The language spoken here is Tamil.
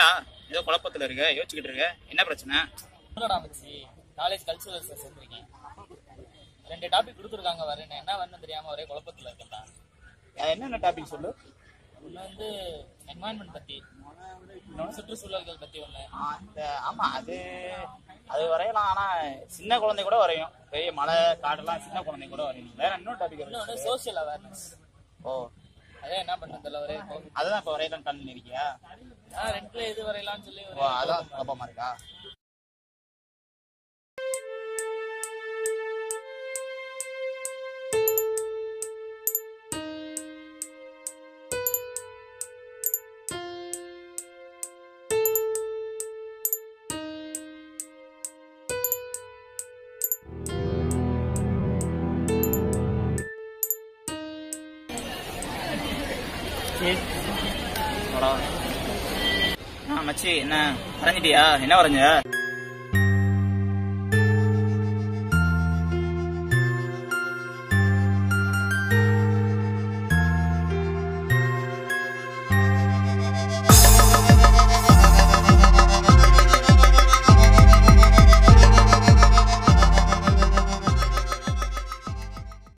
என்னடா ஏதோ குழப்பத்துல இருக்க யோசிச்சுக்கிட்டு இருக்க என்ன பிரச்சனை இல்லடா மச்சி காலேஜ் கல்ச்சுரல்ஸ் சேர்ந்துருக்கேன் ரெண்டு டாபிக் கொடுத்துருக்காங்க வரேன் என்ன வரணும் தெரியாம ஒரே குழப்பத்துல இருக்கேன்டா அஹ் என்னென்ன டாபிக் சொல்லு ஒன்று வந்து என்வாயன்மெண்ட் பத்தி இன்னொன்று சுற்றுச்சூழல்கள் பத்தி ஒன்று அந்த ஆமா அது அது வரையலாம் ஆனா சின்ன குழந்தை கூட வரையும் பெரிய மலை காடெல்லாம் சின்ன குழந்தை கூட வரையும் வேற இன்னொரு டாபிக் இன்னொன்று வரும் சோஷியல் அவேர்னஸ் ஓ அதே என்ன பண்ணுறதுல ஒரே குழப்பம். அதுதான் இப்ப வரையலாம் கண் இருக்கியா நான் ரெண்டுல எது வரையலாம்னு சொல்லி ஓ ஒரே அதான் குழப்பமா இருக்கா ஆ மச்சி என்ன வரைஞ்சிட்டியா என்ன வரைஞ்ச